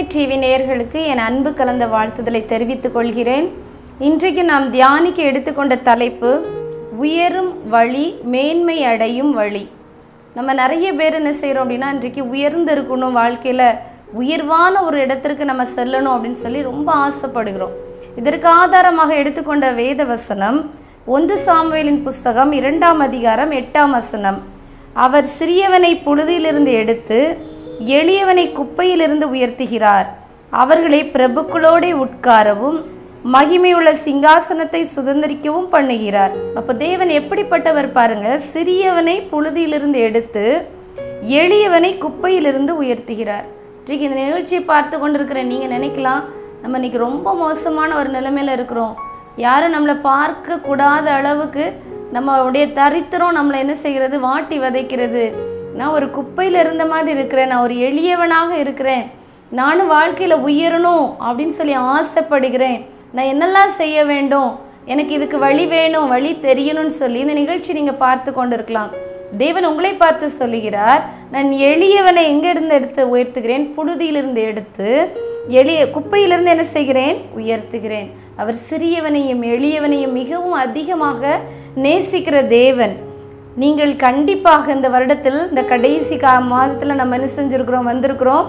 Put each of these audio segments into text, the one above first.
TV நேயர்களுக்கு என் அன்பு கலந்த வாழ்த்துதலை தெரிவித்துக் கொள்கிறேன் இன்றைக்கு நாம் தியானிக்க எடுத்துக்கொண்ட தலைப்பு உயரும் வழி மேன்மை அடையும் வழி நம்ம நிறைய பேர் என்ன செய்கிறோம் அப்படின்னா இன்றைக்கு உயர்ந்து இருக்கணும் வாழ்க்கையில் உயர்வான ஒரு இடத்திற்கு நம்ம செல்லணும் அப்படின்னு சொல்லி ரொம்ப ஆசைப்படுகிறோம் இதற்கு ஆதாரமாக எடுத்துக்கொண்ட வேத வசனம் ஒன்று சாமுவேலின் புஸ்தகம் இரண்டாம் அதிகாரம் எட்டாம் வசனம் அவர் சிறியவனை புழுதியிலிருந்து எடுத்து எளியவனை குப்பையிலிருந்து உயர்த்துகிறார் அவர்களை பிரபுக்களோடே உட்காரவும் மகிமையுள்ள சிங்காசனத்தை சுதந்திரிக்கவும் பண்ணுகிறார் அப்ப தேவன் எப்படிப்பட்டவர் பாருங்க சிறியவனை புழுதியிலிருந்து எடுத்து எளியவனை குப்பையிலிருந்து உயர்த்துகிறார் இன்றைக்கு இந்த நிகழ்ச்சியை பார்த்து கொண்டிருக்கிற நீங்க நினைக்கலாம் நம்ம இன்னைக்கு ரொம்ப மோசமான ஒரு நிலைமையில இருக்கிறோம் யாரும் நம்மளை பார்க்க கூடாத அளவுக்கு நம்மளுடைய தரித்திரம் நம்மளை என்ன செய்கிறது வாட்டி வதைக்கிறது நான் ஒரு குப்பையில் இருந்த மாதிரி இருக்கிறேன் நான் ஒரு எளியவனாக இருக்கிறேன் நானும் வாழ்க்கையில் உயரணும் அப்படின்னு சொல்லி ஆசைப்படுகிறேன் நான் என்னெல்லாம் செய்ய வேண்டும் எனக்கு இதுக்கு வழி வேணும் வழி தெரியணும்னு சொல்லி இந்த நிகழ்ச்சி நீங்கள் பார்த்து கொண்டு இருக்கலாம் தேவன் உங்களை பார்த்து சொல்லுகிறார் நான் எளியவனை எங்கிருந்து எடுத்து உயர்த்துகிறேன் புழுதியிலிருந்து எடுத்து எளிய குப்பையிலிருந்து என்ன செய்கிறேன் உயர்த்துகிறேன் அவர் சிறியவனையும் எளியவனையும் மிகவும் அதிகமாக நேசிக்கிற தேவன் நீங்கள் கண்டிப்பாக இந்த வருடத்தில் இந்த கடைசி கா மாதத்தில் நம்ம என்ன செஞ்சுருக்கிறோம் வந்திருக்கிறோம்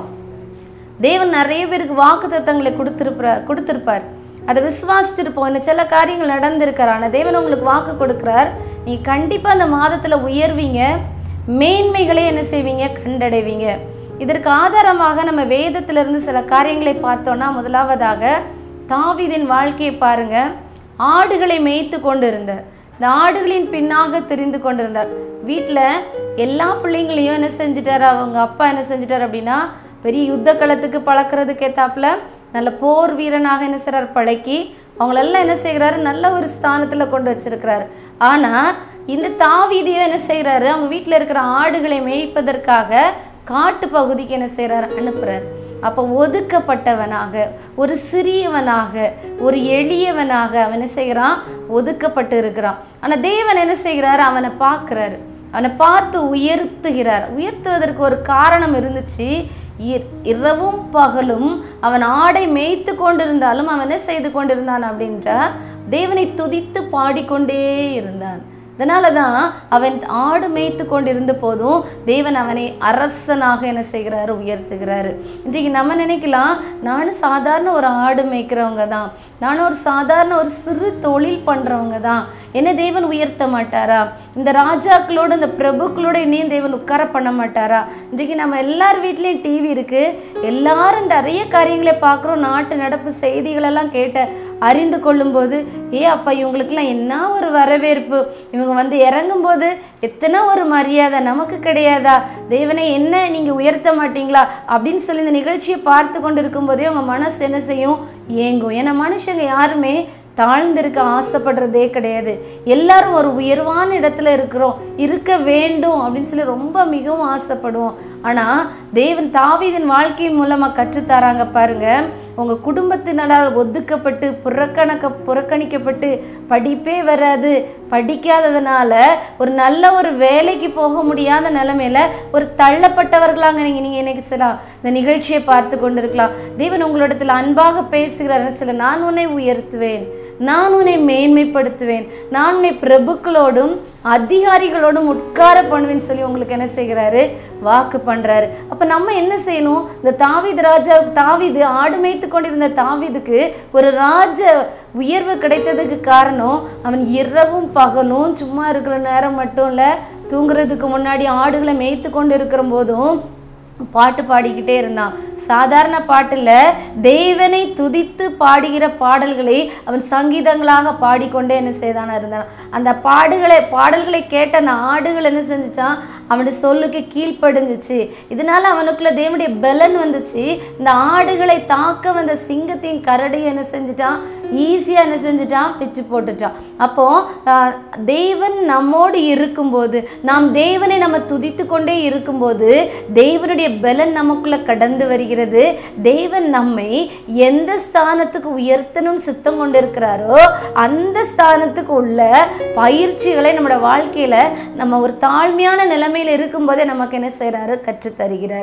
தேவன் நிறைய பேருக்கு வாக்கு தத்தங்களை கொடுத்துருப்ப கொடுத்துருப்பார் அதை விசுவாசிச்சிருப்போம் இன்னும் சில காரியங்கள் நடந்திருக்கிறார் ஆனால் தேவன் உங்களுக்கு வாக்கு கொடுக்குறார் நீ கண்டிப்பாக அந்த மாதத்தில் உயர்வீங்க மேன்மைகளை என்ன செய்வீங்க கண்டடைவீங்க இதற்கு ஆதாரமாக நம்ம வேதத்திலிருந்து சில காரியங்களை பார்த்தோம்னா முதலாவதாக தாவீதின் வாழ்க்கையை பாருங்க ஆடுகளை மேய்த்து கொண்டிருந்தார் இந்த ஆடுகளின் பின்னாக தெரிந்து கொண்டிருந்தார் வீட்டில் எல்லா பிள்ளைங்களையும் என்ன செஞ்சிட்டாரு அவங்க அப்பா என்ன செஞ்சிட்டார் அப்படின்னா பெரிய யுத்த களத்துக்கு பழக்கிறதுக்கு ஏத்தாப்புல நல்ல போர் வீரனாக என்ன செய்கிறார் பழக்கி அவங்களெல்லாம் என்ன செய்கிறாரு நல்ல ஒரு ஸ்தானத்தில் கொண்டு வச்சிருக்கிறாரு ஆனால் இந்த தாவீதியும் என்ன செய்கிறாரு அவங்க வீட்டில் இருக்கிற ஆடுகளை மேய்ப்பதற்காக காட்டு பகுதிக்கு என்ன செய்கிறார் அனுப்புறார் அப்போ ஒதுக்கப்பட்டவனாக ஒரு சிறியவனாக ஒரு எளியவனாக அவன் என்ன செய்கிறான் ஒதுக்கப்பட்டு இருக்கிறான் ஆனால் தேவன் என்ன செய்கிறார் அவனை பார்க்குறாரு அவனை பார்த்து உயர்த்துகிறார் உயர்த்துவதற்கு ஒரு காரணம் இருந்துச்சு இ- இரவும் பகலும் அவன் ஆடை மேய்த்து கொண்டிருந்தாலும் அவன் என்ன செய்து கொண்டிருந்தான் அப்படின்றால் தேவனை துதித்து பாடிக்கொண்டே இருந்தான் இதனால தான் அவன் ஆடு மேய்த்து கொண்டிருந்த போதும் தேவன் அவனை அரசனாக என்ன செய்கிறாரு உயர்த்துகிறாரு இன்றைக்கு நம்ம நினைக்கலாம் நானும் சாதாரண ஒரு ஆடு மேய்க்கிறவங்க தான் நானும் ஒரு சாதாரண ஒரு சிறு தொழில் பண்ணுறவங்க தான் என்ன தேவன் உயர்த்த மாட்டாரா இந்த ராஜாக்களோட இந்த பிரபுக்களோட என்னையும் தேவன் உட்கார பண்ண மாட்டாரா இன்றைக்கு நம்ம எல்லார் வீட்லேயும் டிவி இருக்கு எல்லாரும் நிறைய காரியங்களை பார்க்குறோம் நாட்டு நடப்பு செய்திகளெல்லாம் கேட்ட அறிந்து கொள்ளும்போது ஏ அப்பா இவங்களுக்கெல்லாம் என்ன ஒரு வரவேற்பு இவங்க வந்து இறங்கும்போது எத்தனை ஒரு மரியாதை நமக்கு கிடையாதா தேவனை என்ன நீங்கள் உயர்த்த மாட்டீங்களா அப்படின்னு சொல்லி இந்த நிகழ்ச்சியை பார்த்து கொண்டு இருக்கும்போதே உங்க மனசு என்ன செய்யும் ஏங்கும் ஏன்னா மனுஷங்க யாருமே தாழ்ந்திருக்க ஆசைப்படுறதே கிடையாது எல்லாரும் ஒரு உயர்வான இடத்துல இருக்கிறோம் இருக்க வேண்டும் அப்படின்னு சொல்லி ரொம்ப மிகவும் ஆசைப்படுவோம் ஆனால் தேவன் தாவீதின் வாழ்க்கையின் மூலமாக கற்றுத்தராங்க பாருங்க உங்க குடும்பத்தினரால் ஒதுக்கப்பட்டு புறக்கணக்க புறக்கணிக்கப்பட்டு படிப்பே வராது படிக்காததுனால ஒரு நல்ல ஒரு வேலைக்கு போக முடியாத நிலைமையில ஒரு தள்ளப்பட்டவர்களாங்க நீங்க நீங்க இன்னைக்கு சில இந்த நிகழ்ச்சியை பார்த்து கொண்டிருக்கலாம் தேவன் உங்களிடத்தில் அன்பாக பேசுகிறார் சில நான் உன்னை உயர்த்துவேன் நான் உன்னை மேன்மைப்படுத்துவேன் நான் உன்னை பிரபுக்களோடும் அதிகாரிகளோடும் உட்கார பண்ணுவேன்னு சொல்லி உங்களுக்கு என்ன செய்கிறாரு வாக்கு பண்றாரு அப்ப நம்ம என்ன செய்யணும் இந்த தாவீது ராஜாவுக்கு தாவீது ஆடு மேய்த்து கொண்டிருந்த தாவீதுக்கு ஒரு ராஜ உயர்வு கிடைத்ததுக்கு காரணம் அவன் இரவும் பகலும் சும்மா இருக்கிற நேரம் மட்டும் இல்ல தூங்குறதுக்கு முன்னாடி ஆடுகளை மேய்த்து கொண்டு இருக்கிற போதும் பாட்டு பாடிக்கிட்டே இருந்தான் சாதாரண பாட்டில் தேவனை துதித்து பாடுகிற பாடல்களை அவன் சங்கீதங்களாக பாடிக்கொண்டே என்ன செய்தானா இருந்தான் அந்த பாடுகளை பாடல்களை கேட்ட அந்த ஆடுகள் என்ன செஞ்சுச்சான் அவனுடைய சொல்லுக்கு கீழ்ப்படிஞ்சிச்சு இதனால அவனுக்குள்ள தேவனுடைய பலன் வந்துச்சு இந்த ஆடுகளை தாக்க வந்த சிங்கத்தின் கரடியை என்ன செஞ்சுட்டான் ஈஸியாக என்ன செஞ்சுட்டான் பிச்சு போட்டுட்டான் அப்போ ஆஹ், தேவன் நம்மோடு இருக்கும்போது நாம் தேவனை நம்ம துதித்து கொண்டே இருக்கும்போது தேவனுடைய பலன் நமக்குள்ள கடந்து வருகிறது தேவன் நம்மை எந்த ஸ்தானத்துக்கு உயர்த்தணும்னு சித்தம் கொண்டிருக்கிறாரோ அந்த ஸ்தானத்துக்கு உள்ள பயிற்சிகளை நம்மளோட வாழ்க்கையில நம்ம ஒரு தாழ்மையான நிலைமையில இருக்கும்போதே நமக்கு என்ன செய்றாரு கற்றுத் தருகிறார்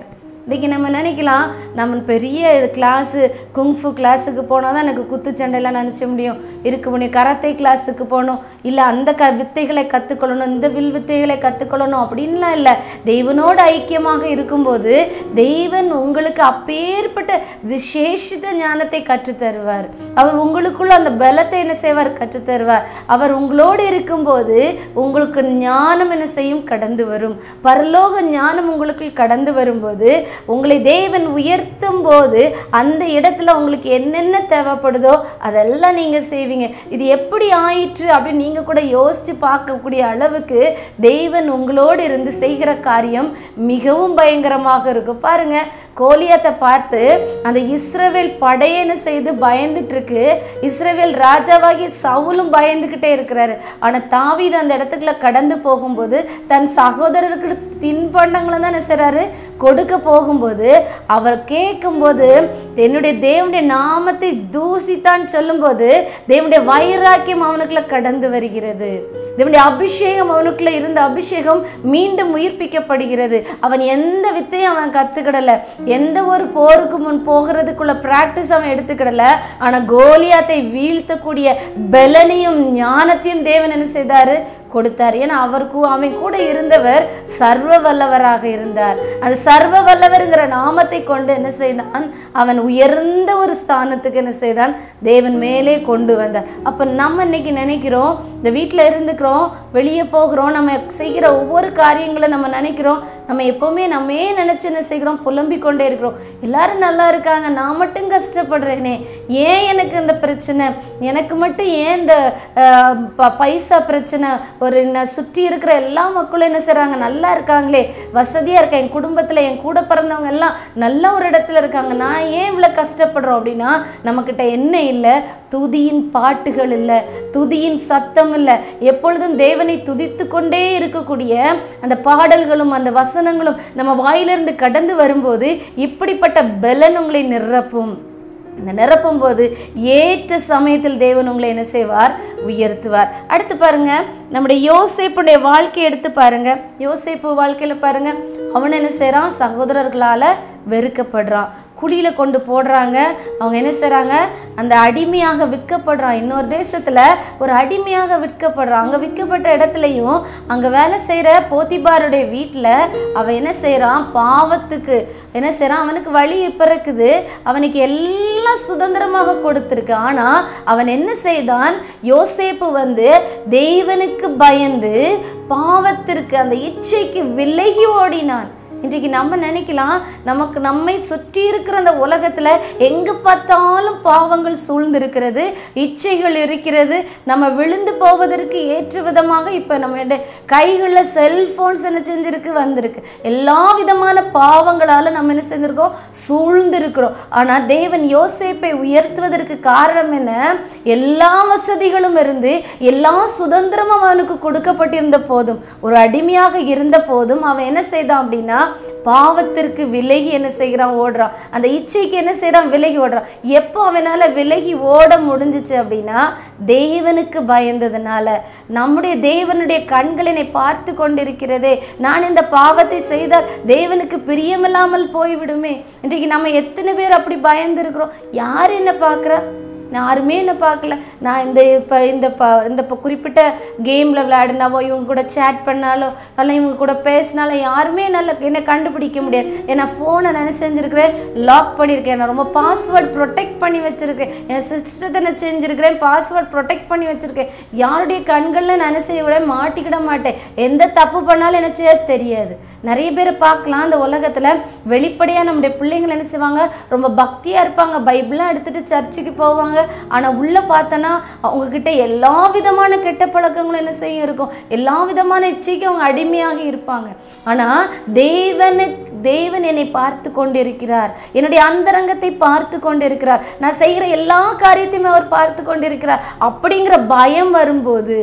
இன்றைக்கி நம்ம நினைக்கலாம் நம்ம பெரிய கிளாஸு குங்ஃபு கிளாஸுக்கு போனால் தான் எனக்கு குத்துச்சண்டையெல்லாம் நினச்ச முடியும் இருக்க முடியும் கராத்தே கிளாஸுக்கு போகணும் இல்லை அந்த க வித்தைகளை கற்றுக்கொள்ளணும் இந்த வில் வித்தைகளை கற்றுக்கொள்ளணும் அப்படின்லாம் இல்லை தெய்வனோடு ஐக்கியமாக இருக்கும்போது தெய்வன் உங்களுக்கு அப்பேற்பட்ட விசேஷித்த ஞானத்தை கற்றுத்தருவார் அவர் உங்களுக்குள்ள அந்த பலத்தை என்ன செய்வார் கற்றுத்தருவார் அவர் உங்களோடு இருக்கும்போது உங்களுக்கு ஞானம் என்ன செய்யும் கடந்து வரும் பரலோக ஞானம் உங்களுக்கு கடந்து வரும்போது உங்களை தேவன் உயர்த்தும் போது அந்த இடத்துல உங்களுக்கு என்னென்ன தேவைப்படுதோ அதெல்லாம் நீங்க செய்வீங்க இது எப்படி ஆயிற்று அப்படின்னு நீங்க கூட யோசிச்சு பார்க்கக்கூடிய அளவுக்கு தெய்வன் உங்களோடு இருந்து செய்கிற காரியம் மிகவும் பயங்கரமாக இருக்கும் பாருங்க கோலியாத்தை பார்த்து அந்த இஸ்ரவேல் படையென செய்து பயந்துட்டு இருக்கு இஸ்ரவேல் ராஜாவாகி சவுலும் பயந்துகிட்டே இருக்கிறாரு ஆனா தாவீது அந்த இடத்துக்குள்ள கடந்து போகும்போது தன் சகோதரருக்கு தின்பண்டங்களை தான் என்ன செய்றாரு கொடுக்க போகும்போது அவர் கேட்கும்போது என்னுடைய தேவனுடைய நாமத்தை தூசித்தான் சொல்லும்போது தேவனுடைய வைராக்கியம் அவனுக்குள்ள கடந்து வருகிறது தேவனுடைய அபிஷேகம் அவனுக்குள்ள இருந்த அபிஷேகம் மீண்டும் உயிர்ப்பிக்கப்படுகிறது அவன் எந்த வித்தையும் அவன் கத்துக்கிடல எந்த ஒரு போருக்கு முன் போகிறதுக்குள்ள பிராக்டிஸ் அவன் எடுத்துக்கிடல ஆனா கோலியாத்தை வீழ்த்தக்கூடிய பலனையும் ஞானத்தையும் தேவன் என்ன செய்தாரு கொடுத்தார் ஏன்னா அவருக்கு அவன் கூட இருந்தவர் சர்வ வல்லவராக இருந்தார் அந்த சர்வ வல்லவருங்கிற நாமத்தை கொண்டு என்ன செய்தான் அவன் உயர்ந்த ஒரு ஸ்தானத்துக்கு என்ன செய்தான் தேவன் மேலே கொண்டு வந்தார் அப்போ நம்ம இன்னைக்கு நினைக்கிறோம் இந்த வீட்டில் இருந்துக்கிறோம் வெளியே போகிறோம் நம்ம செய்கிற ஒவ்வொரு காரியங்களை நம்ம நினைக்கிறோம் நம்ம எப்போவுமே நம்மே நினச்சி என்ன செய்கிறோம் புலம்பிக் கொண்டே இருக்கிறோம் எல்லாரும் நல்லா இருக்காங்க நான் மட்டும் கஷ்டப்படுறேனே ஏன் எனக்கு இந்த பிரச்சனை எனக்கு மட்டும் ஏன் இந்த அஹ், ப- பைசா பிரச்சனை ஒரு ந- சுற்றி இருக்கிற எல்லா மக்களும் என்ன செய்றாங்க நல்லா இருக்காங்களே வசதியா இருக்கேன் என் குடும்பத்துல என் கூட பிறந்தவங்க எல்லாம் நல்ல ஒரு இடத்துல இருக்காங்க நான் ஏன் இவ்வளவு கஷ்டப்படுறோம் அப்படின்னா நம்மக்கிட்ட என்ன இல்லை துதியின் பாட்டுகள் இல்லை துதியின் சத்தம் இல்லை எப்பொழுதும் தேவனை துதித்து கொண்டே இருக்கக்கூடிய அந்த பாடல்களும் அந்த வசனங்களும் நம்ம வாயிலிருந்து கடந்து வரும்போது இப்படிப்பட்ட பலன் உங்களை நிரப்பும் இந்த நிரப்பும் போது ஏற்ற சமயத்தில் தேவன் உங்களை என்ன செய்வார் உயர்த்துவார் அடுத்து பாருங்க நம்முடைய யோசேப்புடைய வாழ்க்கையை எடுத்து பாருங்க யோசேப்பு வாழ்க்கையில பாருங்க அவன் என்ன செய்றான் சகோதரர்களால வெறுக்கப்படுறான் குழியில கொண்டு போடுறாங்க அவங்க என்ன செய்றாங்க அந்த அடிமையாக விற்கப்படுறான் இன்னொரு தேசத்துல ஒரு அடிமையாக விற்கப்படுறான் அங்க விற்கப்பட்ட இடத்துலையும் அங்க வேலை செய்யற போத்திபாருடைய வீட்டுல அவன் என்ன செய்றான் பாவத்துக்கு என்ன செய்றான் அவனுக்கு வழி பிறக்குது அவனுக்கு எல்லாம் சுதந்திரமாக கொடுத்துருக்கு ஆனா அவன் என்ன செய்தான் யோசேப்பு வந்து தேவனுக்கு பயந்து பாவத்திற்கு அந்த இச்சைக்கு விலகி ஓடினான் இன்றைக்கு நம்ம நினைக்கலாம் நமக்கு நம்மை சுற்றி இருக்கிற அந்த உலகத்துல எங்க பார்த்தாலும் பாவங்கள் சூழ்ந்திருக்கிறது இச்சைகள் இருக்கிறது நம்ம விழுந்து போவதற்கு ஏற்ற விதமாக இப்ப நம்மளுடைய கைகள்ல செல்போன்ஸ் என்ன செஞ்சிருக்கு வந்திருக்கு எல்லா விதமான பாவங்களால நம்ம என்ன செஞ்சிருக்கோம் சூழ்ந்திருக்கிறோம் ஆனா தேவன் யோசேப்பை உயர்த்துவதற்கு காரணம் என்ன எல்லா வசதிகளும் இருந்து எல்லா சுதந்திரமும் அவனுக்கு கொடுக்கப்பட்டிருந்த போதும் ஒரு அடிமையாக இருந்த போதும் அவன் என்ன செய்தான் அப்படின்னா பாவத்திற்கு விலகி என்ன செய்கிறான் ஓடுறான் அந்த இச்சைக்கு என்ன செய்றான் விலகி ஓடுறான் எப்போ அவனால விலகி ஓட முடிஞ்சுச்சு அப்படின்னா தேவனுக்கு பயந்ததுனால நம்முடைய தேவனுடைய கண்கள் என்னை பார்த்து கொண்டிருக்கிறதே நான் இந்த பாவத்தை செய்தால் தேவனுக்கு பிரியமில்லாமல் போய்விடுமே இன்றைக்கு நம்ம எத்தனை பேர் அப்படி பயந்து இருக்கிறோம் யார் என்ன பார்க்குறா யாருமே என்ன பார்க்கல நான் இந்த இப்போ இந்த ப இந்த இப்போ குறிப்பிட்ட கேமில் விளையாடினாவோ இவங்க கூட சேட் பண்ணாலோ அல்ல இவங்க கூட பேசினாலோ யாருமே நல்ல என்னை கண்டுபிடிக்க முடியாது ஏன்னா ஃபோனை நான் என்ன செஞ்சுருக்கிறேன் லாக் பண்ணியிருக்கேன் நான் ரொம்ப பாஸ்வேர்ட் ப்ரொடெக்ட் பண்ணி வச்சுருக்கேன் என் சிஸ்டத்தை நான் செஞ்சுருக்கிறேன் பாஸ்வேர்ட் ப்ரொடெக்ட் பண்ணி வச்சுருக்கேன் யாருடைய கண்களில் நான் என்ன செய்ய விட மாட்டிக்கிட மாட்டேன் எந்த தப்பு பண்ணாலும் என்ன செய்ய தெரியாது நிறைய பேரை பார்க்கலாம் அந்த உலகத்தில் வெளிப்படையாக நம்முடைய பிள்ளைங்கள் என்ன செய்வாங்க ரொம்ப பக்தியாக இருப்பாங்க பைபிளாக எடுத்துட்டு சர்ச்சுக்கு போவாங்க ஆனால் உள்ளே பார்த்தோன்னா அவங்க கிட்ட எல்லா விதமான கெட்ட பழக்கங்களும் என்ன செய்யும் இருக்கும் எல்லா விதமான இச்சைக்கு அவங்க அடிமையாகி இருப்பாங்க ஆனால் தேவனுக்கு தேவன் என்னை பார்த்து கொண்டிருக்கிறார் என்னுடைய அந்தரங்கத்தை பார்த்து கொண்டிருக்கிறார் நான் செய்கிற எல்லா காரியத்தையுமே அவர் பார்த்து கொண்டிருக்கிறார் அப்படிங்கிற பயம் வரும்போது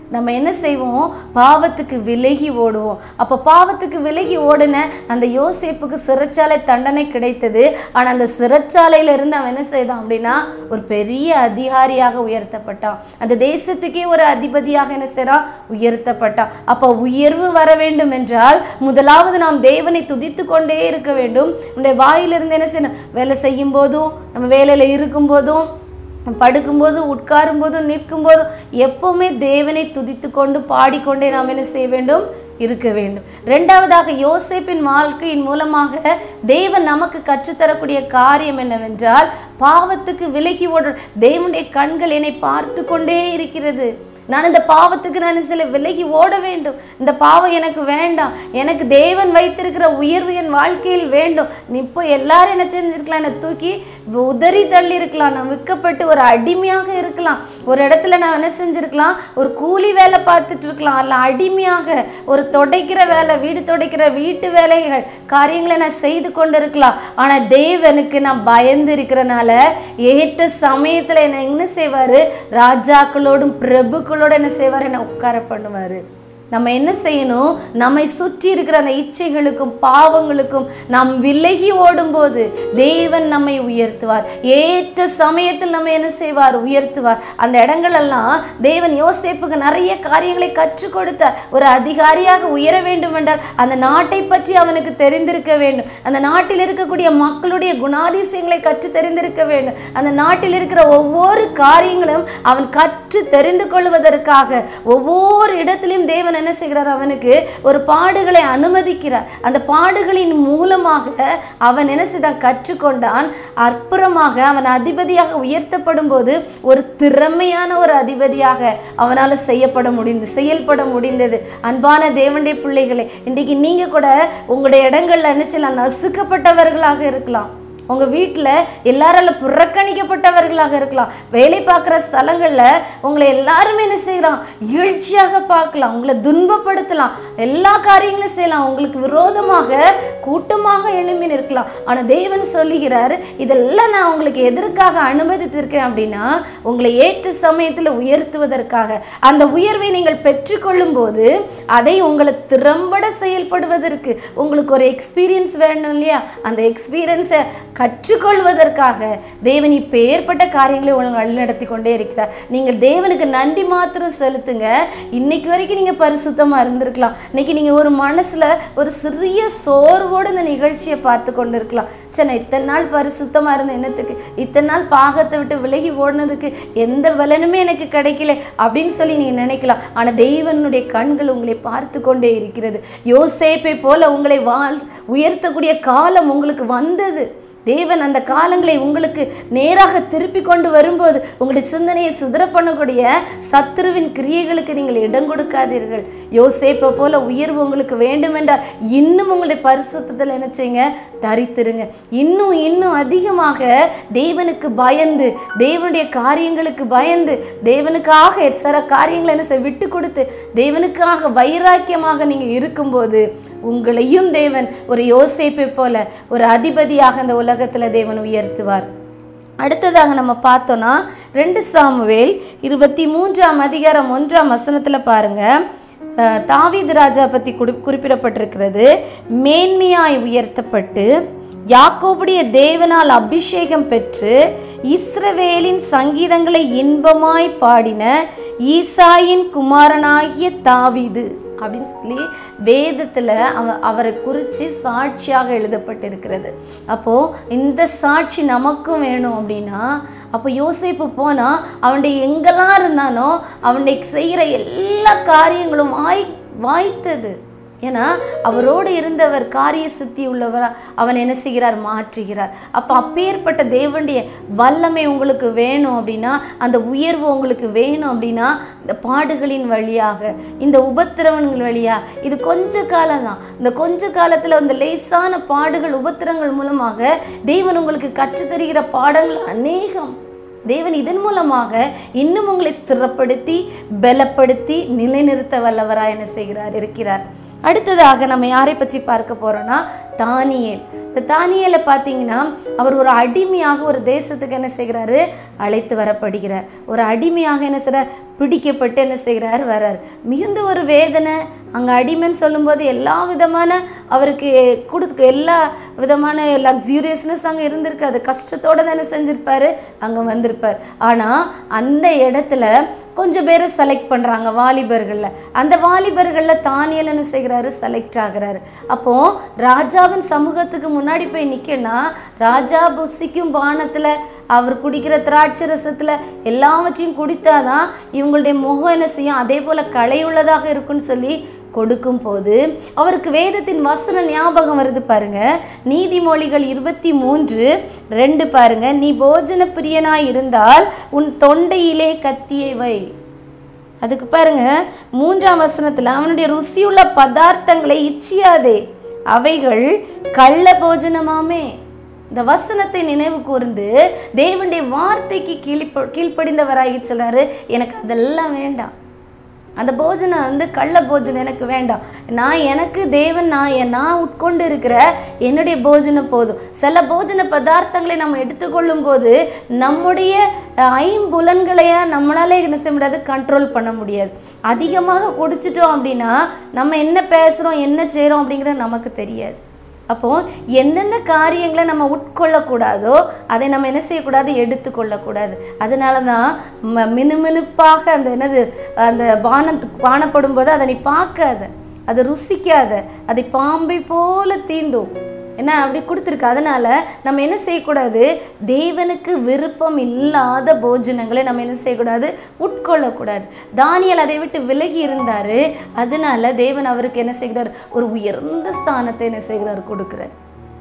நம்ம என்ன செய்வோம் பாவத்துக்கு விலகி ஓடுவோம் அப்போ பாவத்துக்கு விலகி ஓடின அந்த யோசேப்புக்கு சிறைச்சாலை தண்டனை கிடைத்தது ஆனால் அந்த சிறைச்சாலையில இருந்து அவன் என்ன செய்தான் அப்படின்னா ஒரு பெரிய அதிகாரியாக உயர்த்தப்பட்டான் அந்த தேசத்துக்கே ஒரு அதிபதியாக என்ன செய்றான் உயர்த்தப்பட்டான் அப்போ உயர்வு வர வேண்டும் என்றால் முதலாவது நாம் தேவனை துதித்து கொண்டே இருக்க வேண்டும் நம்முடைய வாயிலிருந்து என்ன செய்யணும் வேலை செய்யும் போதும் நம்ம வேலையில இருக்கும் போதும் படுக்கும்போதும் உட்காரும் போதும் நிற்கும் போதும் எப்பவுமே தேவனை துதித்து கொண்டு பாடிக்கொண்டே நாம் என்ன செய்ய வேண்டும் இருக்க வேண்டும் ரெண்டாவதாக யோசேப்பின் வாழ்க்கையின் மூலமாக தேவன் நமக்கு கற்றுத்தரக்கூடிய காரியம் என்னவென்றால் பாவத்துக்கு விலகி ஓட தேவனுடைய கண்கள் என்னை பார்த்து கொண்டே இருக்கிறது நான் இந்த பாவத்துக்கு நான் சில விலகி ஓட வேண்டும் இந்த பாவம் எனக்கு வேண்டாம் எனக்கு தேவன் வைத்திருக்கிற உயர்வு என் வாழ்க்கையில் வேண்டும் நீ இப்போ எல்லாரும் என்ன செஞ்சிருக்கலாம் என்னை தூக்கி உதறி தள்ளி இருக்கலாம் நான் விற்கப்பட்டு ஒரு அடிமையாக இருக்கலாம் ஒரு இடத்துல நான் என்ன செஞ்சிருக்கலாம் ஒரு கூலி வேலை பார்த்துட்டு இருக்கலாம் அல்ல அடிமையாக ஒரு தொடைக்கிற வேலை வீடு தொடைக்கிற வீட்டு வேலைகள் காரியங்களை நான் செய்து கொண்டு இருக்கலாம் ஆனா தேவனுக்கு நான் பயந்து இருக்கிறனால ஏற்ற சமயத்துல என்ன என்ன செய்வாரு ராஜாக்களோடும் பிரபுக்களோட என்ன செய்வாரு என்ன உட்கார பண்ணுவாரு நம்ம என்ன செய்யணும் நம்மை சுற்றி இருக்கிற அந்த இச்சைகளுக்கும் பாவங்களுக்கும் நாம் விலகி ஓடும்போது தேவன் நம்மை உயர்த்துவார் ஏற்ற சமயத்தில் நம்ம என்ன செய்வார் உயர்த்துவார் அந்த இடங்களெல்லாம் தேவன் யோசேப்புக்கு நிறைய காரியங்களை கற்றுக் கொடுத்தார் ஒரு அதிகாரியாக உயர வேண்டும் என்றால் அந்த நாட்டை பற்றி அவனுக்கு தெரிந்திருக்க வேண்டும் அந்த நாட்டில் இருக்கக்கூடிய மக்களுடைய குணாதிசயங்களை கற்று தெரிந்திருக்க வேண்டும் அந்த நாட்டில் இருக்கிற ஒவ்வொரு காரியங்களும் அவன் கற்று தெரிந்து கொள்வதற்காக ஒவ்வொரு இடத்திலும் தேவன் என்ன செய்கிறார் அவனுக்கு ஒரு பாடுகளை அனுமதிக்கிறார் அந்த பாடுகளின் மூலமாக அவன் என்ன செய்தான் கற்றுக்கொண்டான் அற்புறமாக அவன் அதிபதியாக உயர்த்தப்படும் போது ஒரு திறமையான ஒரு அதிபதியாக அவனால செய்யப்பட முடிந்தது செயல்பட முடிந்தது அன்பான தேவனுடைய பிள்ளைகளே இன்றைக்கு நீங்க கூட உங்களுடைய இடங்கள்ல என்ன செய்யலாம் நசுக்கப்பட்டவர்களாக இருக்கலாம் உங்க வீட்டில் எல்லாரால புறக்கணிக்கப்பட்டவர்களாக இருக்கலாம் வேலை பார்க்குற ஸ்தலங்கள்ல உங்களை எல்லாருமே என்ன செய்யலாம் இகழ்ச்சியாக பார்க்கலாம் உங்களை துன்பப்படுத்தலாம் எல்லா காரியங்களும் செய்யலாம் உங்களுக்கு விரோதமாக கூட்டமாக எழும்பி நிற்கலாம் ஆனா தேவன் சொல்லுகிறார் இதெல்லாம் நான் உங்களுக்கு எதற்காக அனுமதித்திருக்கேன் அப்படின்னா உங்களை ஏற்ற சமயத்துல உயர்த்துவதற்காக அந்த உயர்வை நீங்கள் பெற்றுக்கொள்ளும் போது அதை உங்களை திறம்பட செயல்படுவதற்கு உங்களுக்கு ஒரு எக்ஸ்பீரியன்ஸ் வேணும் இல்லையா அந்த எக்ஸ்பீரியன்ஸை கற்றுக்கொள்வதற்காக தேவன் இப்போ ஏற்பட்ட காரியங்களை உங்களை வழிநடத்தி கொண்டே இருக்கிறார் நீங்கள் தேவனுக்கு நன்றி மாத்திரம் செலுத்துங்க இன்னைக்கு வரைக்கும் நீங்க பரிசுத்தமா இருந்திருக்கலாம் இன்னைக்கு நீங்க ஒரு மனசுல ஒரு சிறிய சோர்வோடு இந்த நிகழ்ச்சியை பார்த்து கொண்டு இருக்கலாம் சரி நான் இத்தனை நாள் பரிசுத்தமா இருந்த என்னத்துக்கு இத்தனை நாள் பாகத்தை விட்டு விலகி ஓடினதுக்கு எந்த பலனுமே எனக்கு கிடைக்கல அப்படின்னு சொல்லி நீங்க நினைக்கலாம் ஆனா தெய்வனுடைய கண்கள் உங்களை பார்த்து கொண்டே இருக்கிறது யோசேப்பை போல உங்களை வாழ் உயர்த்தக்கூடிய காலம் உங்களுக்கு வந்தது தேவன் அந்த காலங்களை உங்களுக்கு நேராக திருப்பி கொண்டு வரும்போது உங்களுடைய சிந்தனையை சிதற பண்ணக்கூடிய சத்துருவின் கிரியைகளுக்கு நீங்கள் இடம் கொடுக்காதீர்கள் யோசேப்பை போல உயர்வு உங்களுக்கு வேண்டுமென்றால் இன்னும் உங்களுடைய பரிசுத்தத்தில் என்ன செய்யுங்க தரித்திருங்க இன்னும் இன்னும் அதிகமாக தேவனுக்கு பயந்து தேவனுடைய காரியங்களுக்கு பயந்து தேவனுக்காக சில காரியங்களை என்ன செய்ய விட்டு கொடுத்து தேவனுக்காக வைராக்கியமாக நீங்க இருக்கும்போது உங்களையும் தேவன் ஒரு யோசேப்பை போல ஒரு அதிபதியாக இந்த உலகத்துல தேவன் உயர்த்துவார் அடுத்ததாக நம்ம பார்த்தோம்னா ரெண்டு சாமுவேல் இருபத்தி மூன்றாம் அதிகாரம் ஒன்றாம் வசனத்துல பாருங்க அஹ், தாவீது ராஜா பத்தி குறி குறிப்பிடப்பட்டிருக்கிறது மேன்மையாய் உயர்த்தப்பட்டு யாக்கோபுடைய தேவனால் அபிஷேகம் பெற்று இஸ்ரவேலின் சங்கீதங்களை இன்பமாய் பாடின ஈசாயின் குமாரனாகிய தாவீது அப்படின்னு சொல்லி வேதத்துல அவ அவரை குறித்து சாட்சியாக எழுதப்பட்டிருக்கிறது அப்போ இந்த சாட்சி நமக்கும் வேணும் அப்படின்னா அப்போ யோசிப்பு போனா அவனுடைய எங்கெல்லாம் இருந்தானோ அவனுடைய செய்கிற எல்லா காரியங்களும் வாய் வாய்த்தது ஏன்னா அவரோடு இருந்தவர் காரிய சித்தி உள்ளவர் அவன் என்ன செய்கிறார் மாற்றுகிறார் அப்போ அப்பேற்பட்ட தேவனுடைய வல்லமை உங்களுக்கு வேணும் அப்படின்னா அந்த உயர்வு உங்களுக்கு வேணும் அப்படின்னா இந்த பாடுகளின் வழியாக இந்த உபத்திரவங்கள் வழியா இது கொஞ்ச காலம் தான் இந்த கொஞ்ச காலத்துல இந்த லேசான பாடுகள் உபத்திரங்கள் மூலமாக தேவன் உங்களுக்கு கற்றுத்தருகிற பாடங்கள் அநேகம் தேவன் இதன் மூலமாக இன்னும் உங்களை ஸ்திரப்படுத்தி பலப்படுத்தி நிலைநிறுத்த வல்லவராய் என்ன செய்கிறார் இருக்கிறார் அடுத்ததாக நம்ம யாரை பற்றி பார்க்க போறோம்னா தானியேல் இந்த தானியேலை பார்த்தீங்கன்னா அவர் ஒரு அடிமையாக ஒரு தேசத்துக்கு என்ன செய்கிறாரு அழைத்து வரப்படுகிறார் ஒரு அடிமையாக என்ன செய்கிறார் பிடிக்கப்பட்டு என்ன செய்கிறார் வர்றார் மிகுந்த ஒரு வேதனை அங்கே அடிமைன்னு சொல்லும்போது எல்லா விதமான அவருக்கு கொடுத்து எல்லா விதமான லக்ஸூரியஸ்னஸ் அங்கே இருந்திருக்கு அது கஷ்டத்தோட தானே செஞ்சிருப்பாரு அங்கே வந்திருப்பார் ஆனால் அந்த இடத்துல கொஞ்சம் பேரை செலக்ட் பண்ணுறாங்க வாலிபர்களில் அந்த வாலிபர்களில் தானியல் என்ன செய்கிறாரு செலக்ட் ஆகுறாரு அப்போ ராஜாவின் சமூகத்துக்கு முன்னாடி போய் நிற்கனா ராஜா புசிக்கும் பானத்தில் அவர் குடிக்கிற திராட்சை ரசத்தில் எல்லாவற்றையும் குடித்தாதான் இவங்களுடைய முகம் என்ன செய்யும் அதே போல் கலையுள்ளதாக இருக்குன்னு சொல்லி கொடுக்கும் போது அவருக்கு வேதத்தின் வசன ஞாபகம் வருது பாருங்க நீதிமொழிகள் இருபத்தி மூன்று ரெண்டு பாருங்க நீ போஜன பிரியனாய் இருந்தால் உன் தொண்டையிலே கத்தியை வை அதுக்கு பாருங்க மூன்றாம் வசனத்துல அவனுடைய ருசியுள்ள பதார்த்தங்களை இச்சியாதே அவைகள் கள்ள போஜனமாமே இந்த வசனத்தை நினைவு கூர்ந்து தேவனுடைய வார்த்தைக்கு கீழ்ப்ப கீழ்ப்படிந்தவராகி சொல்றாரு எனக்கு அதெல்லாம் வேண்டாம் அந்த போஜனம் வந்து கள்ள போஜனம் எனக்கு வேண்டாம் நான் எனக்கு தேவன் நான் என் நான் உட்கொண்டு இருக்கிற என்னுடைய போஜனம் போதும் சில போஜன பதார்த்தங்களை நம்ம எடுத்துக்கொள்ளும் போது நம்முடைய அஹ், ஐம்புலன்களைய நம்மளால என்ன செய்ய முடியாது கண்ட்ரோல் பண்ண முடியாது அதிகமாக குடிச்சிட்டோம் அப்படின்னா நம்ம என்ன பேசுகிறோம் என்ன செய்கிறோம் அப்படிங்கிறது நமக்கு தெரியாது அப்போ எந்தெந்த காரியங்களை நம்ம உட்கொள்ளக்கூடாதோ அதை நம்ம என்ன செய்யக்கூடாது எடுத்துக்கொள்ளக்கூடாது அதனால தான் ம மினுமினுப்பாக அந்த என்னது அந்த பானம் காணப்படும் போது அதை நீ பார்க்காத அதை ருசிக்காத அதை பாம்பை போல தீண்டும் என்ன அப்படி கொடுத்துருக்கு அதனால நம்ம என்ன செய்யக்கூடாது தேவனுக்கு விருப்பம் இல்லாத போஜனங்களை நம்ம என்ன செய்யக்கூடாது உட்கொள்ளக்கூடாது தானியல் அதை விட்டு விலகி இருந்தாரு அதனால தேவன் அவருக்கு என்ன செய்கிறார் ஒரு உயர்ந்த ஸ்தானத்தை என்ன செய்கிறார் கொடுக்கிறார்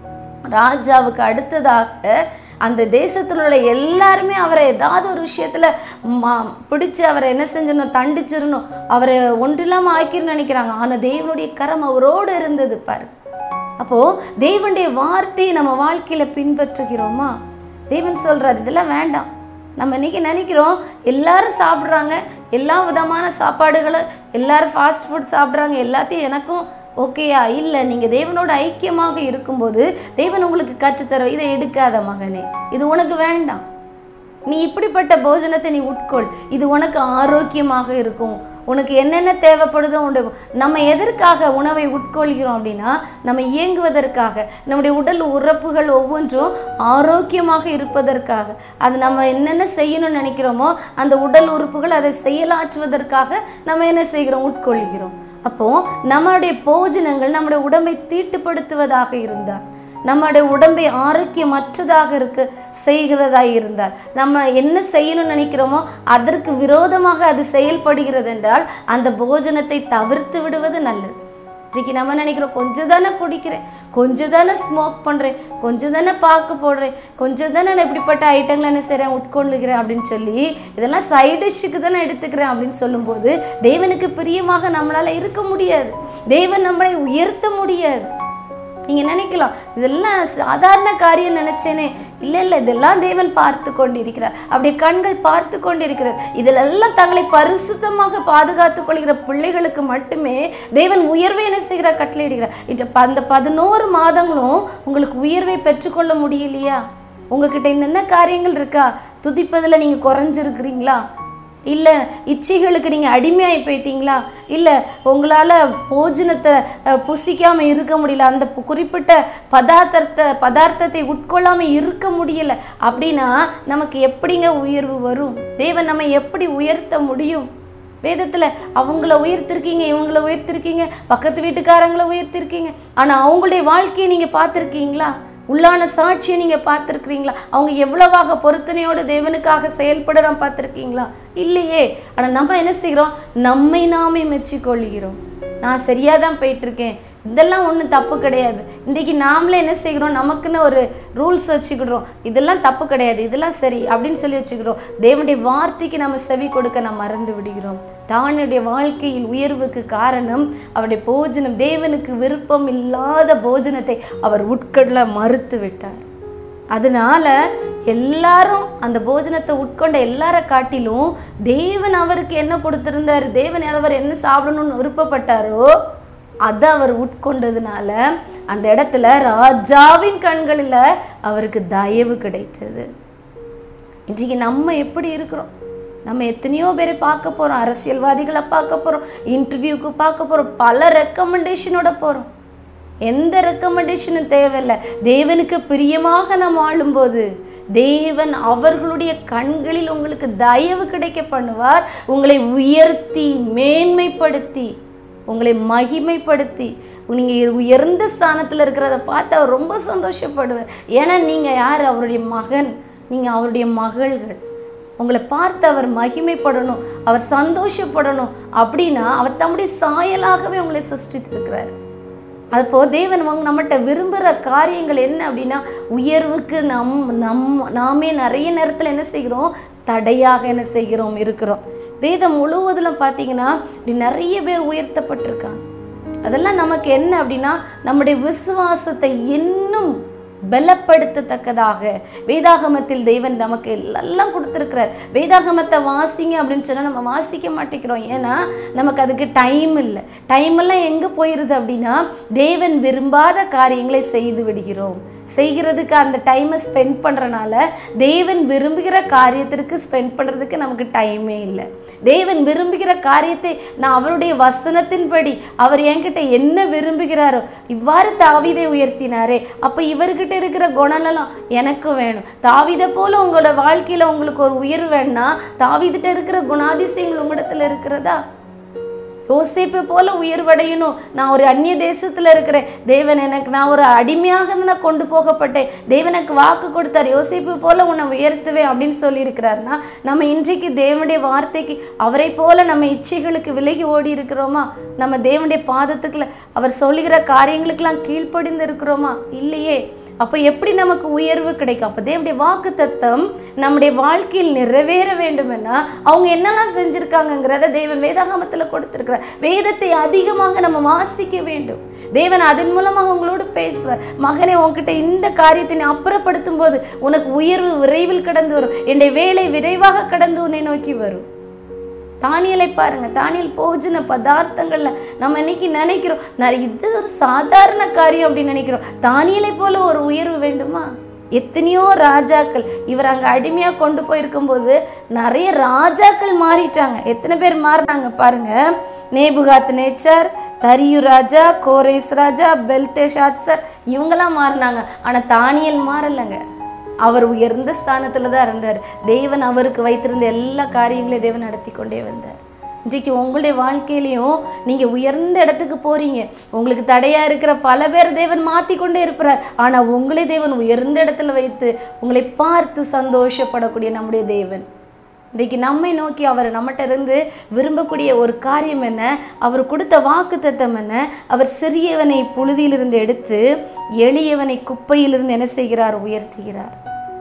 ராஜாவுக்கு அடுத்ததாக அந்த தேசத்தில் உள்ள எல்லாருமே அவரை ஏதாவது ஒரு விஷயத்துல மா பிடிச்சு அவரை என்ன செஞ்சிடணும் தண்டிச்சிடணும் அவரை ஒன்றில்லாம ஆக்கின்னு நினைக்கிறாங்க ஆனா தேவனுடைய கரம் அவரோடு இருந்தது பாரு அப்போ தேவனுடைய வார்த்தையை நம்ம வாழ்க்கையில பின்பற்றுகிறோமா தேவன் சொல்றாரு இதெல்லாம் வேண்டாம் நம்ம இன்னைக்கு நினைக்கிறோம் எல்லாரும் சாப்பிட்றாங்க எல்லா விதமான சாப்பாடுகளும் எல்லாரும் ஃபாஸ்ட் ஃபுட் சாப்பிட்றாங்க எல்லாத்தையும் எனக்கும் ஓகேயா இல்லை நீங்கள் தேவனோட ஐக்கியமாக இருக்கும்போது தேவன் உங்களுக்கு கற்றுத்தர இதை எடுக்காத மகனே இது உனக்கு வேண்டாம் நீ இப்படிப்பட்ட போஜனத்தை நீ உட்கொள் இது உனக்கு ஆரோக்கியமாக இருக்கும் உனக்கு என்னென்ன தேவைப்படுதோ உண்டு நம்ம எதற்காக உணவை உட்கொள்கிறோம் அப்படின்னா நம்ம இயங்குவதற்காக நம்முடைய உடல் உறுப்புகள் ஒவ்வொன்றும் ஆரோக்கியமாக இருப்பதற்காக அது நம்ம என்னென்ன செய்யணும்னு நினைக்கிறோமோ அந்த உடல் உறுப்புகள் அதை செயலாற்றுவதற்காக நம்ம என்ன செய்கிறோம் உட்கொள்கிறோம் அப்போ நம்மளுடைய போஜனங்கள் நம்முடைய உடம்பை தீட்டுப்படுத்துவதாக இருந்தால் நம்முடைய உடம்பை ஆரோக்கியமற்றதாக இருக்க செய்கிறதா இருந்தால் நம்ம என்ன செய்யணும்னு நினைக்கிறோமோ அதற்கு விரோதமாக அது செயல்படுகிறது என்றால் அந்த போஜனத்தை தவிர்த்து விடுவது நல்லது இன்னைக்கு நம்ம நினைக்கிறோம் கொஞ்சம் தானே குடிக்கிறேன் கொஞ்சம் தானே ஸ்மோக் பண்ணுறேன் கொஞ்சம் தானே பாக்கு போடுறேன் கொஞ்சம் தானே நான் இப்படிப்பட்ட ஐட்டங்களை என்ன செய்கிறேன் உட்கொள்ளுகிறேன் அப்படின்னு சொல்லி இதெல்லாம் சைட் டிஷ்ஷுக்கு தானே எடுத்துக்கிறேன் அப்படின்னு சொல்லும்போது தேவனுக்கு பிரியமாக நம்மளால இருக்க முடியாது தேவன் நம்மளை உயர்த்த முடியாது நீங்க நினைக்கலாம் இதெல்லாம் சாதாரண காரியம் நினைச்சேனே இல்ல இல்ல இதெல்லாம் தேவன் பார்த்து கொண்டிருக்கிறார் அப்படி கண்கள் பார்த்து கொண்டிருக்கிறார் இதிலெல்லாம் தங்களை பரிசுத்தமாக பாதுகாத்துக் கொள்கிற பிள்ளைகளுக்கு மட்டுமே தேவன் உயர்வை என்ன செய்கிறார் கட்டளையிடுகிறார் இந்த ப- அந்த பதினோரு மாதங்களும் உங்களுக்கு உயர்வை பெற்றுக்கொள்ள முடியலையா உங்ககிட்ட இந்த காரியங்கள் இருக்கா துதிப்பதில் நீங்க குறைஞ்சிருக்கிறீங்களா இல்லை இச்சைகளுக்கு நீங்கள் அடிமையாகி போயிட்டீங்களா இல்லை உங்களால் போஜனத்தை அஹ், புசிக்காம இருக்க முடியல அந்த பு- குறிப்பிட்ட பதார்த்தத்தை பதார்த்தத்தை உட்கொள்ளாம இருக்க முடியல அப்படின்னா நமக்கு எப்படிங்க உயர்வு வரும் தேவன் நம்ம எப்படி உயர்த்த முடியும் வேதத்தில் அவங்கள உயர்த்திருக்கீங்க இவங்கள உயர்த்திருக்கீங்க பக்கத்து வீட்டுக்காரங்கள உயர்த்திருக்கீங்க ஆனால் அவங்களுடைய வாழ்க்கையை நீங்கள் பார்த்துருக்கீங்களா உள்ளான சாட்சியை நீங்கள் பார்த்துருக்கிறீங்களா அவங்க எவ்வளவாக பொருத்தனையோடு தேவனுக்காக செயல்படுறோம் பார்த்துருக்கீங்களா இல்லையே ஆனால் நம்ம என்ன செய்கிறோம் நம்மை நாமே மெச்சிக்கொள்கிறோம் நான் சரியாக தான் போயிட்டுருக்கேன் இதெல்லாம் ஒன்றும் தப்பு கிடையாது இன்றைக்கி நாமளே என்ன செய்கிறோம் நமக்குன்னு ஒரு ரூல்ஸ் வச்சுக்கிடுறோம் இதெல்லாம் தப்பு கிடையாது இதெல்லாம் சரி அப்படின்னு சொல்லி வச்சுக்கிறோம் தேவனுடைய வார்த்தைக்கு நம்ம செவி கொடுக்க நம்ம மறந்து விடுகிறோம் தானுடைய வாழ்க்கையில் உயர்வுக்கு காரணம் அவருடைய போஜனம் தேவனுக்கு விருப்பம் இல்லாத போஜனத்தை அவர் உட்கொள்ள மறுத்து விட்டார் அதனால எல்லாரும் அந்த போஜனத்தை உட்கொண்ட எல்லார காட்டிலும் தேவன் அவருக்கு என்ன கொடுத்திருந்தார் தேவன் அவர் என்ன சாப்பிடணும்னு விருப்பப்பட்டாரோ அதை அவர் உட்கொண்டதுனால அந்த இடத்துல ராஜாவின் கண்களில் அவருக்கு தயவு கிடைத்தது இன்றைக்கு நம்ம எப்படி இருக்கிறோம் நம்ம எத்தனையோ பேரை பார்க்க போகிறோம் அரசியல்வாதிகளை பார்க்க போகிறோம் இன்டர்வியூக்கு பார்க்க போகிறோம் பல ரெக்கமெண்டேஷனோட போகிறோம் எந்த ரெக்கமெண்டேஷனும் தேவையில்லை தேவனுக்கு பிரியமாக நாம் வாழும்போது தேவன் அவர்களுடைய கண்களில் உங்களுக்கு தயவு கிடைக்க பண்ணுவார் உங்களை உயர்த்தி மேன்மைப்படுத்தி உங்களை மகிமைப்படுத்தி நீங்கள் உயர்ந்த ஸ்தானத்தில் இருக்கிறத பார்த்து அவர் ரொம்ப சந்தோஷப்படுவார் ஏன்னா நீங்கள் யார் அவருடைய மகன் நீங்கள் அவருடைய மகள்கள் உங்களை பார்த்து அவர் மகிமைப்படணும் அவர் சந்தோஷப்படணும் அப்படின்னா அவர் தம்முடைய சாயலாகவே உங்களை சிருஷ்டித்திருக்கிறார் அப்போ தேவன் அவங்க நம்மகிட்ட விரும்புகிற காரியங்கள் என்ன அப்படின்னா உயர்வுக்கு நம் நம் நாமே நிறைய நேரத்தில் என்ன செய்கிறோம் தடையாக என்ன செய்கிறோம் இருக்கிறோம் வேதம் முழுவதிலும் பார்த்தீங்கன்னா இப்படி நிறைய பேர் உயர்த்தப்பட்டிருக்காங்க அதெல்லாம் நமக்கு என்ன அப்படின்னா நம்முடைய விசுவாசத்தை இன்னும் பலப்படுத்தத்தக்கதாக வேதாகமத்தில் தேவன் நமக்கு எல்லாம் கொடுத்துருக்கிறார் வேதாகமத்தை வாசிங்க அப்படின்னு சொன்னால் நம்ம வாசிக்க மாட்டேங்கிறோம் ஏன்னா நமக்கு அதுக்கு டைம் இல்லை டைம் எல்லாம் எங்கே போயிடுது அப்படின்னா தேவன் விரும்பாத காரியங்களை செய்து விடுகிறோம் செய்கிறதுக்கு அந்த டைமை ஸ்பெண்ட் பண்ணுறனால தேவன் விரும்புகிற காரியத்திற்கு ஸ்பெண்ட் பண்ணுறதுக்கு நமக்கு டைமே இல்லை தேவன் விரும்புகிற காரியத்தை நான் அவருடைய வசனத்தின்படி அவர் என்கிட்ட என்ன விரும்புகிறாரோ இவ்வாறு தாவிதை உயர்த்தினாரே அப்போ இவர்கிட்ட இருக்கிற குணநலம் எனக்கும் வேணும் தாவிதை போல உங்களோட வாழ்க்கையில் உங்களுக்கு ஒரு உயர்வு வேணும்னா தாவிதிட்ட இருக்கிற குணாதிசயங்கள் உங்களிடத்துல இருக்கிறதா யோசிப்பை போல உயர்வடையணும் நான் ஒரு அந்நிய தேசத்தில் இருக்கிறேன் தேவன் எனக்கு நான் ஒரு அடிமையாக நான் கொண்டு போகப்பட்டேன் தேவன் எனக்கு வாக்கு கொடுத்தார் யோசிப்பு போல உன்னை உயர்த்துவேன் அப்படின்னு சொல்லியிருக்கிறாருன்னா நம்ம இன்றைக்கு தேவனுடைய வார்த்தைக்கு அவரை போல நம்ம இச்சைகளுக்கு விலகி ஓடி இருக்கிறோமா நம்ம தேவனுடைய பாதத்துக்குள்ள அவர் சொல்லுகிற காரியங்களுக்கெல்லாம் கீழ்ப்படிந்து இருக்கிறோமா இல்லையே அப்போ எப்படி நமக்கு உயர்வு கிடைக்கும் அப்போ தேவனுடைய வாக்கு தத்தம் நம்முடைய வாழ்க்கையில் நிறைவேற வேண்டுமென்னா அவங்க என்னெல்லாம் செஞ்சுருக்காங்கங்கிறத தேவன் வேதாகமத்தில் கொடுத்துருக்கிறார் வேதத்தை அதிகமாக நம்ம வாசிக்க வேண்டும் தேவன் அதன் மூலமாக உங்களோடு பேசுவார் மகனே உன்கிட்ட இந்த காரியத்தை நீ அப்புறப்படுத்தும் போது உனக்கு உயர்வு விரைவில் கடந்து வரும் என்னுடைய வேலை விரைவாக கடந்து உன்னை நோக்கி வரும் தானியலை பாருங்க தானியல் போஜன பதார்த்தங்கள்ல நம்ம இன்னைக்கு நினைக்கிறோம் நான் இது ஒரு சாதாரண காரியம் அப்படின்னு நினைக்கிறோம் தானியலை போல ஒரு உயர்வு வேண்டுமா எத்தனையோ ராஜாக்கள் இவர் அங்க அடிமையா கொண்டு போயிருக்கும்போது நிறைய ராஜாக்கள் மாறிட்டாங்க எத்தனை பேர் மாறினாங்க பாருங்க நேபுகாத் நேச்சர் தரியு ராஜா கோரேஸ் ராஜா பெல்தேஷாத்சர் இவங்கெல்லாம் மாறினாங்க ஆனா தானியல் மாறலைங்க அவர் உயர்ந்த ஸ்தானத்துல தான் இருந்தார் தேவன் அவருக்கு வைத்திருந்த எல்லா காரியங்களையும் தேவன் நடத்தி கொண்டே வந்தார் இன்றைக்கு உங்களுடைய வாழ்க்கையிலையும் நீங்க உயர்ந்த இடத்துக்கு போறீங்க உங்களுக்கு தடையா இருக்கிற பல பேர் தேவன் மாத்தி கொண்டே இருப்பார் ஆனா உங்களை தேவன் உயர்ந்த இடத்துல வைத்து உங்களை பார்த்து சந்தோஷப்படக்கூடிய நம்முடைய தேவன் இன்றைக்கு நம்மை நோக்கி அவர் நம்மகிட்ட இருந்து விரும்பக்கூடிய ஒரு காரியம் என்ன அவர் கொடுத்த வாக்கு தத்தம் என்ன அவர் சிறியவனை புழுதியிலிருந்து எடுத்து எளியவனை குப்பையிலிருந்து என்ன செய்கிறார் உயர்த்துகிறார்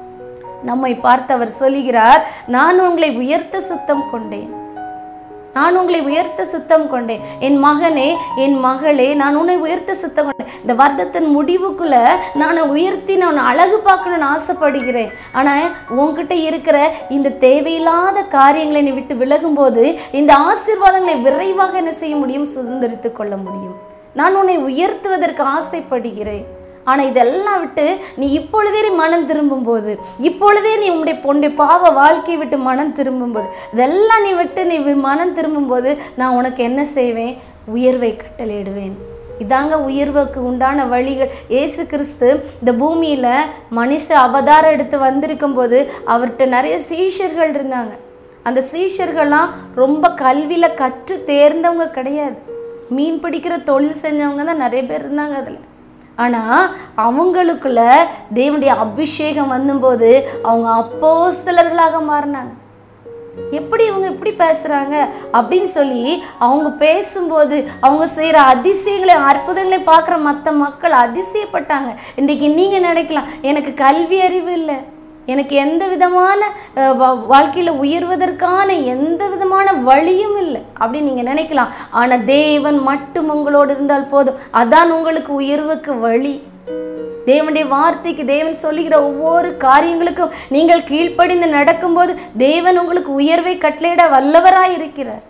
நம்மை பார்த்து அவர் சொல்லுகிறார் நான் உங்களை உயர்த்த சுத்தம் கொண்டேன் நான் உங்களை உயர்த்த சுத்தம் கொண்டேன் என் மகனே என் மகளே நான் உன்னை உயர்த்த சுத்தம் கொண்டேன் இந்த வருடத்தின் முடிவுக்குள்ள நான் உயர்த்தி நான் அழகு பார்க்கணும்னு ஆசைப்படுகிறேன் ஆனா உன்கிட்ட இருக்கிற இந்த தேவையில்லாத காரியங்களை நீ விட்டு விலகும்போது இந்த ஆசீர்வாதங்களை விரைவாக என்ன செய்ய முடியும் சுதந்திரித்துக் கொள்ள முடியும் நான் உன்னை உயர்த்துவதற்கு ஆசைப்படுகிறேன் ஆனா இதெல்லாம் விட்டு நீ இப்பொழுதே நீ மனம் திரும்பும்போது இப்பொழுதே நீ உன்னுடைய பொண்ணுடைய பாவ வாழ்க்கையை விட்டு மனம் திரும்பும்போது இதெல்லாம் நீ விட்டு நீ வி- மனம் திரும்பும்போது நான் உனக்கு என்ன செய்வேன் உயர்வை கட்டளையிடுவேன் இதாங்க உயர்வுக்கு உண்டான வழிகள் இயேசு கிறிஸ்து இந்த பூமியில மனுஷ அவதாரம் எடுத்து வந்திருக்கும் போது அவர்கிட்ட நிறைய சீஷர்கள் இருந்தாங்க அந்த சீஷர்கள்லாம் ரொம்ப கல்வியில கற்று தேர்ந்தவங்க கிடையாது மீன் பிடிக்கிற தொழில் செஞ்சவங்க தான் நிறைய பேர் இருந்தாங்க அதுல ஆனா அவங்களுக்குள்ள தேவனுடைய அபிஷேகம் வந்தபோது அவங்க அப்போஸ்தலர்களாக மாறினாங்க எப்படி இவங்க இப்படி பேசுறாங்க அப்படின்னு சொல்லி அவங்க பேசும்போது அவங்க செய்யற அதிசயங்களை அற்புதங்களை பார்க்குற மற்ற மக்கள் அதிசயப்பட்டாங்க இன்றைக்கு நீங்க நினைக்கலாம் எனக்கு கல்வி அறிவு இல்லை எனக்கு எந்த விதமான அஹ், வா- வாழ்க்கையில உயர்வதற்கான எந்த விதமான வழியும் இல்லை அப்படின்னு நீங்க நினைக்கலாம் ஆனா தேவன் மட்டும் உங்களோடு இருந்தால் போதும் அதான் உங்களுக்கு உயர்வுக்கு வழி தேவனுடைய வார்த்தைக்கு தேவன் சொல்லுகிற ஒவ்வொரு காரியங்களுக்கும் நீங்கள் கீழ்ப்படிந்து நடக்கும்போது தேவன் உங்களுக்கு உயர்வை கட்டளையிட வல்லவராய் இருக்கிறார்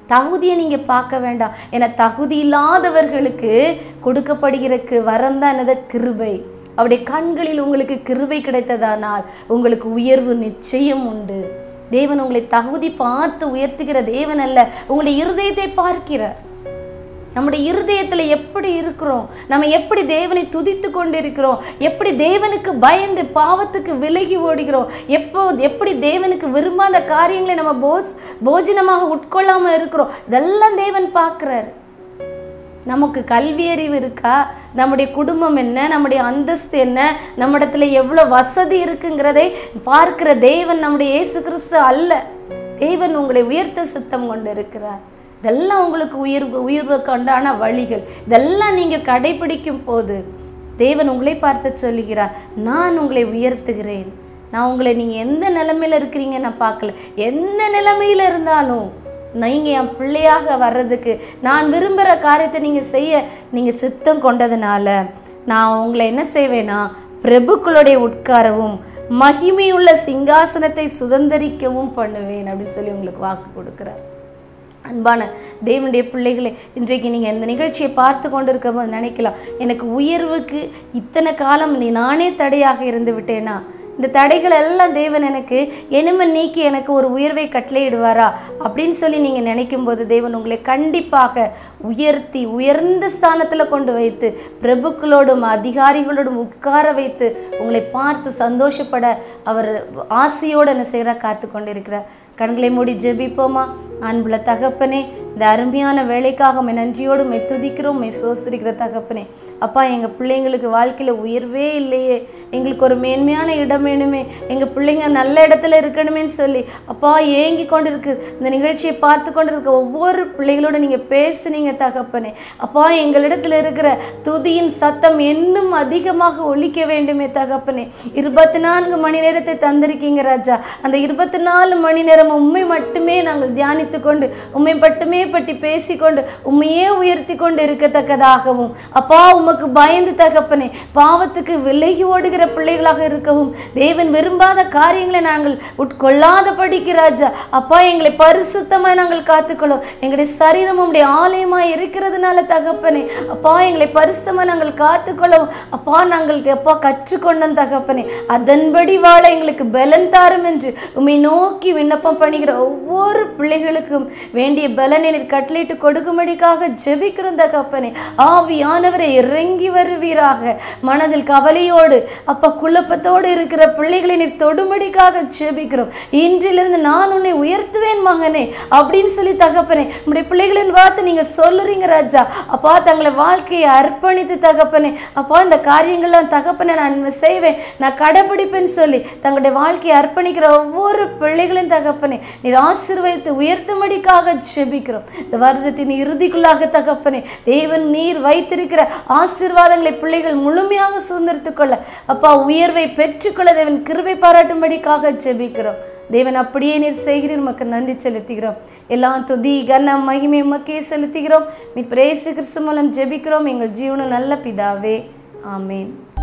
தகுதியை நீங்க பார்க்க வேண்டாம் ஏன்னா தகுதி இல்லாதவர்களுக்கு கொடுக்கப்படுகிற கு- வரம் தான் என்னது கிருபை அவருடைய கண்களில் உங்களுக்கு கிருபை கிடைத்ததானால் உங்களுக்கு உயர்வு நிச்சயம் உண்டு தேவன் உங்களை தகுதி பார்த்து உயர்த்துகிற தேவன் அல்ல உங்களுடைய இருதயத்தை பார்க்கிறார் நம்முடைய இருதயத்துல எப்படி இருக்கிறோம் நம்ம எப்படி தேவனை துதித்து கொண்டிருக்கிறோம் எப்படி தேவனுக்கு பயந்து பாவத்துக்கு விலகி ஓடுகிறோம் எப்போ எப்படி தேவனுக்கு விரும்பாத காரியங்களை நம்ம போஸ் போஜனமாக உட்கொள்ளாம இருக்கிறோம் இதெல்லாம் தேவன் பார்க்கிறாரு நமக்கு கல்வி அறிவு இருக்கா நம்முடைய குடும்பம் என்ன நம்முடைய அந்தஸ்து என்ன நம்மிடத்துல எவ்வளோ வசதி இருக்குங்கிறதை பார்க்கிற தேவன் நம்முடைய இயேசு கிறிஸ்து அல்ல தேவன் உங்களை உயர்த்த சித்தம் கொண்டு இருக்கிறார் இதெல்லாம் உங்களுக்கு உயர்வு உயர்வுக்கு உண்டான வழிகள் இதெல்லாம் நீங்க கடைபிடிக்கும் போது தேவன் உங்களை பார்த்து சொல்லுகிறார் நான் உங்களை உயர்த்துகிறேன் நான் உங்களை நீங்க எந்த நிலைமையில இருக்கிறீங்க நான் பார்க்கல எந்த நிலைமையில இருந்தாலும் நீங்க என் பிள்ளையாக வர்றதுக்கு நான் விரும்புகிற காரியத்தை நீங்க செய்ய நீங்க சித்தம் கொண்டதுனால நான் உங்களை என்ன செய்வேனா பிரபுக்களுடைய உட்காரவும் மகிமையுள்ள சிங்காசனத்தை சுதந்தரிக்கவும் பண்ணுவேன் அப்படின்னு சொல்லி உங்களுக்கு வாக்கு கொடுக்குறார் அன்பான தேவனுடைய பிள்ளைகளே இன்றைக்கு நீங்கள் இந்த நிகழ்ச்சியை பார்த்து கொண்டிருக்க போது நினைக்கலாம் எனக்கு உயர்வுக்கு இத்தனை காலம் நீ நானே தடையாக இருந்து விட்டேனா இந்த தடைகள் எல்லாம் தேவன் எனக்கு இனிமே நீக்கி எனக்கு ஒரு உயர்வை கட்டளையிடுவாரா அப்படின்னு சொல்லி நீங்கள் நினைக்கும் போது தேவன் உங்களை கண்டிப்பாக உயர்த்தி உயர்ந்த ஸ்தானத்தில் கொண்டு வைத்து பிரபுக்களோடும் அதிகாரிகளோடும் உட்கார வைத்து உங்களை பார்த்து சந்தோஷப்பட அவர் ஆசையோடு என்ன செய்கிற காத்து கொண்டிருக்கிறார் கண்களை மூடி ஜெபிப்போமா அன்புள்ள தகப்பனே இந்த அருமையான வேலைக்காக மை நன்றியோடு மை துதிக்கிறோம் மை சோசிரிக்கிற தகப்பனே அப்பா எங்கள் பிள்ளைங்களுக்கு வாழ்க்கையில் உயர்வே இல்லையே எங்களுக்கு ஒரு மேன்மையான இடம் வேணுமே எங்கள் பிள்ளைங்க நல்ல இடத்துல இருக்கணுமேன்னு சொல்லி அப்பா ஏங்கி கொண்டு இருக்கு இந்த நிகழ்ச்சியை பார்த்து கொண்டு இருக்க ஒவ்வொரு பிள்ளைகளோட நீங்கள் பேசுனீங்க தகப்பனே அப்பா எங்களிடத்துல இருக்கிற துதியின் சத்தம் இன்னும் அதிகமாக ஒலிக்க வேண்டுமே தகப்பனே இருபத்தி நான்கு மணி நேரத்தை தந்திருக்கீங்க ராஜா அந்த இருபத்தி நாலு மணி நேரம் உண்மை மட்டுமே நாங்கள் தியானித்து கொண்டு உண்மை மட்டுமே பற்றி பேசிக்கொண்டு உண்மையே உயர்த்தி கொண்டு இருக்கத்தக்கதாகவும் அப்பா உமக்கு பயந்து தகப்பனே பாவத்துக்கு விலகி ஓடுகிற பிள்ளைகளாக இருக்கவும் தேவன் விரும்பாத காரியங்களை நாங்கள் உட்கொள்ளாதபடிக்கு ராஜா அப்பா எங்களை பரிசுத்தமாய் நாங்கள் காத்துக்கொள்ளும் எங்களுடைய சரீரம் உம்முடைய ஆலயமாய் இருக்கிறதுனால தகப்பனே அப்பா எங்களை பரிசுத்தமாய் நாங்கள் காத்துக்கொள்ளவும் அப்பா நாங்கள் அப்பா கற்றுக்கொண்டோம் தகப்பனே அதன்படி வாழ எங்களுக்கு பலன் தாரும் என்று உம்மை நோக்கி விண்ணப்பம் பண்ணுகிற ஒவ்வொரு பிள்ளைகளுக்கும் வேண்டிய பலனை நீர் கட்டளையிட்டு கொடுக்கும்படிக்காக ஜெபிக்கிறோம் தகப்பனே ஆவியானவரை இறங்கி வருவீராக மனதில் கவலையோடு அப்பா குழப்பத்தோடு இருக்கிற பிள்ளைகளை நீர் தொடும்படிக்காக ஜெபிக்கிறோம் இன்றிலிருந்து நான் உன்னை உயர்த்துவேன் மகனே அப்படின்னு சொல்லி தகப்பனே உங்களுடைய பிள்ளைகளின் வார்த்தை நீங்க சொல்லுறீங்க ராஜா அப்பா தங்களை வாழ்க்கையை அர்ப்பணித்து தகப்பனே அப்பா இந்த காரியங்கள்லாம் தகப்பனே நான் செய்வேன் நான் கடைபிடிப்பேன்னு சொல்லி தங்களுடைய வாழ்க்கையை அர்ப்பணிக்கிற ஒவ்வொரு பிள்ளைகளின் தகப்பனே நீர் ஆசீர்வதித்து உயர்த்தும்படிக்காக ஜெபிக்கிறோம் இந்த வருடத்தின் இறுதிக்குள்ளாக தகப்பனே தேவன் நீர் வைத்திருக்கிற ஆசீர்வாதங்களை பிள்ளைகள் முழுமையாக சுதந்திரித்துக் கொள்ள அப்பா உயர்வை பெற்றுக்கொள்ள தேவன் கிருபை பாராட்டும்படிக்காக ஜெபிக்கிறோம் தேவன் அப்படியே நீர் செய்கிறீர் உமக்கு நன்றி செலுத்துகிறோம் எல்லாம் துதி கனம் மகிமை உமக்கே செலுத்துகிறோம் நீ பிரேசு கிறிஸ்து மூலம் ஜெபிக்கிறோம் எங்கள் ஜீவன நல்ல பிதாவே ஆமேன்